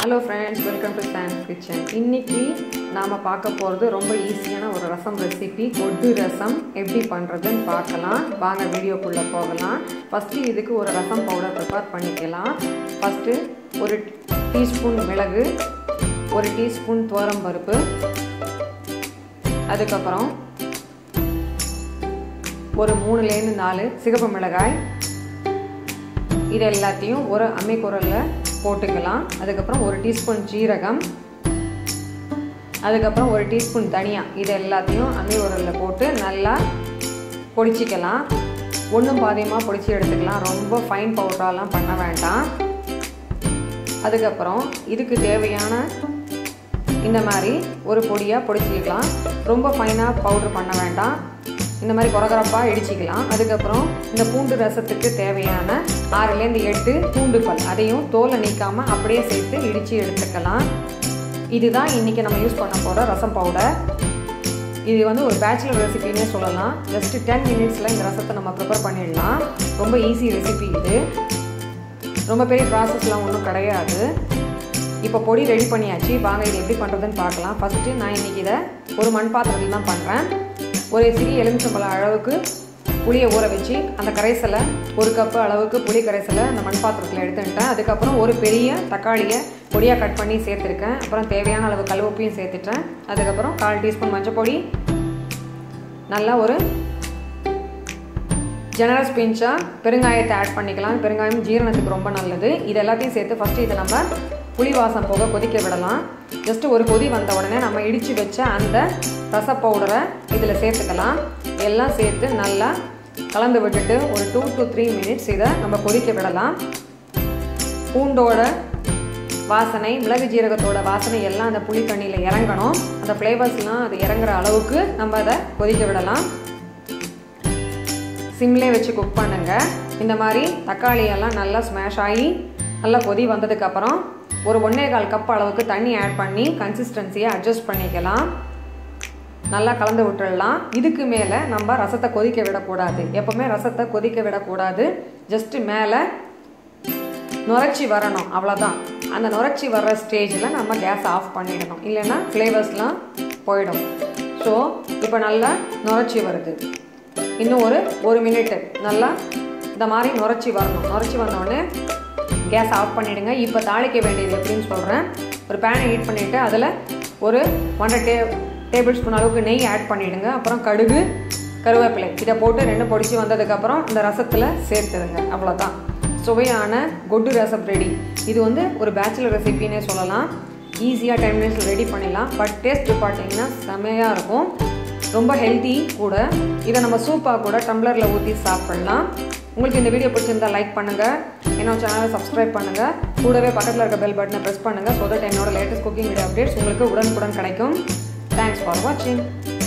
hello friends welcome to Sans kitchen இன்னைக்கு நாம் பார்க்க போகிறது ரொம்ப ஈஸியான ஒரு ரசம் ரெசிபி கொட்டு ரசம் எப்படி பண்ணுறதுன்னு பார்க்கலாம் வாங்க வீடியோக்குள்ளே போகலாம் ஃபஸ்ட்டு இதுக்கு ஒரு ரசம் பவுடர் ப்ரிப்பேர் பண்ணிக்கலாம் ஃபஸ்ட்டு ஒரு டீஸ்பூன் மிளகு ஒரு டீஸ்பூன் பருப்பு அதுக்கப்புறம் ஒரு மூணுலேருந்து நாலு சிகப்பு மிளகாய் இது எல்லாத்தையும் ஒரு அம்மிக்குரலில் போட்டுக்கலாம் அதுக்கப்புறம் ஒரு டீஸ்பூன் ஜீரகம் அதுக்கப்புறம் ஒரு டீஸ்பூன் தனியா இது எல்லாத்தையும் அம்மி உரலில் போட்டு நல்லா பொடிச்சிக்கலாம் ஒன்றும் பாதியமாக பொடிச்சு எடுத்துக்கலாம் ரொம்ப ஃபைன் பவுடரெலாம் பண்ண வேண்டாம் அதுக்கப்புறம் இதுக்கு தேவையான இந்த மாதிரி ஒரு பொடியாக பொடிச்சிக்கலாம் ரொம்ப ஃபைனாக பவுட்ரு பண்ண வேண்டாம் இந்த மாதிரி குறகுறப்பாக இடிச்சிக்கலாம் அதுக்கப்புறம் இந்த பூண்டு ரசத்துக்கு தேவையான ஆறுலேருந்து எட்டு பூண்டு பல் அதையும் தோலை நீக்காமல் அப்படியே சேர்த்து இடித்து எடுத்துக்கலாம் இதுதான் இன்றைக்கி நம்ம யூஸ் பண்ண போகிற ரசம் பவுடர் இது வந்து ஒரு பேச்சுலர் ரெசிபின்னே சொல்லலாம் ஜஸ்ட்டு டென் மினிட்ஸில் இந்த ரசத்தை நம்ம ப்ரிப்பேர் பண்ணிடலாம் ரொம்ப ஈஸி ரெசிபி இது ரொம்ப பெரிய ப்ராசஸ்லாம் ஒன்றும் கிடையாது இப்போ பொடி ரெடி பண்ணியாச்சு வாங்க இது எப்படி பண்ணுறதுன்னு பார்க்கலாம் ஃபஸ்ட்டு நான் இன்றைக்கி இதை ஒரு மண் பாத்திரத்தில் தான் பண்ணுறேன் ஒரு சிறிய எலுமிச்சம்பழம் அளவுக்கு புளியை ஊற வச்சு அந்த கரைசலை ஒரு கப்பு அளவுக்கு புளி கரைசலை அந்த மண் பாத்திரத்தில் எடுத்துக்கிட்டேன் அதுக்கப்புறம் ஒரு பெரிய தக்காளியை பொடியாக கட் பண்ணி சேர்த்துருக்கேன் அப்புறம் தேவையான அளவு கல்வப்பையும் சேர்த்துட்டேன் அதுக்கப்புறம் கால் டீஸ்பூன் மஞ்சள் பொடி நல்லா ஒரு ஜெனரஸ் பிஞ்சாக பெருங்காயத்தை ஆட் பண்ணிக்கலாம் பெருங்காயம் ஜீரணத்துக்கு ரொம்ப நல்லது இது எல்லாத்தையும் சேர்த்து ஃபஸ்ட்டு இதை நம்ம புளி வாசம் போக கொதிக்க விடலாம் ஜஸ்ட்டு ஒரு கொதி வந்த உடனே நம்ம இடித்து வச்ச அந்த ரச பவுடரை இதில் சேர்த்துக்கலாம் எல்லாம் சேர்த்து நல்லா கலந்து விட்டுட்டு ஒரு டூ டு த்ரீ மினிட்ஸ் இதை நம்ம கொதிக்க விடலாம் பூண்டோட வாசனை மிளகு ஜீரகத்தோட வாசனை எல்லாம் அந்த புளி தண்ணியில் இறங்கணும் அந்த ஃப்ளேவர்ஸ்லாம் அது இறங்குற அளவுக்கு நம்ம அதை கொதிக்க விடலாம் சிம்லே வச்சு குக் பண்ணுங்கள் இந்த மாதிரி தக்காளி எல்லாம் நல்லா ஸ்மாஷ் ஆகி நல்லா கொதி வந்ததுக்கப்புறம் ஒரு ஒன்றே கால் கப் அளவுக்கு தண்ணி ஆட் பண்ணி கன்சிஸ்டன்சியை அட்ஜஸ்ட் பண்ணிக்கலாம் நல்லா கலந்து விட்டுடலாம் இதுக்கு மேலே நம்ம ரசத்தை கொதிக்க விடக்கூடாது எப்போவுமே ரசத்தை கொதிக்க விடக்கூடாது ஜஸ்ட்டு மேலே நுரைச்சி வரணும் அவ்வளோதான் அந்த நுரைச்சி வர்ற ஸ்டேஜில் நம்ம கேஸ் ஆஃப் பண்ணிடணும் இல்லைன்னா ஃப்ளேவர்ஸ்லாம் போயிடும் ஸோ இப்போ நல்லா நுரைச்சி வருது இன்னும் ஒரு ஒரு மினிட்டு நல்லா இந்த மாதிரி நுரைச்சி வரணும் நுரைச்சி வந்தோடனே கேஸ் ஆஃப் பண்ணிவிடுங்க இப்போ தாளிக்க வேண்டியது எப்படின்னு சொல்கிறேன் ஒரு பேனை ஹீட் பண்ணிவிட்டு அதில் ஒரு ஒன்றரை டே டேபிள் ஸ்பூன் அளவுக்கு நெய் ஆட் பண்ணிவிடுங்க அப்புறம் கடுகு கருவேப்பிலை இதை போட்டு ரெண்டு பொடிச்சு வந்ததுக்கப்புறம் இந்த ரசத்தில் சேர்த்துடுங்க அவ்வளோதான் சுவையான கொட்டு ரசம் ரெடி இது வந்து ஒரு பேச்சுலர் ரெசிபின்னே சொல்லலாம் ஈஸியாக டென் மினிட்ஸில் ரெடி பண்ணிடலாம் பட் டேஸ்ட் பார்த்தீங்கன்னா செமையாக இருக்கும் ரொம்ப ஹெல்த்தி கூட இதை நம்ம சூப்பாக கூட டம்ளரில் ஊற்றி சாப்பிட்லாம் உங்களுக்கு இந்த வீடியோ பிடிச்சிருந்தா லைக் பண்ணுங்கள் என்னோட சேனலை சப்ஸ்கிரைப் பண்ணுங்கள் கூடவே பக்கத்தில் இருக்க பெல் பட்டனை ப்ரெஸ் பண்ணுங்கள் ஸோ தட் என்னோட லேட்டஸ்ட் குக்கிங் வீடியோ அப்டேட்ஸ் உங்களுக்கு உடனுக்குடன் கிடைக்கும் தேங்க்ஸ் ஃபார் வாட்சிங்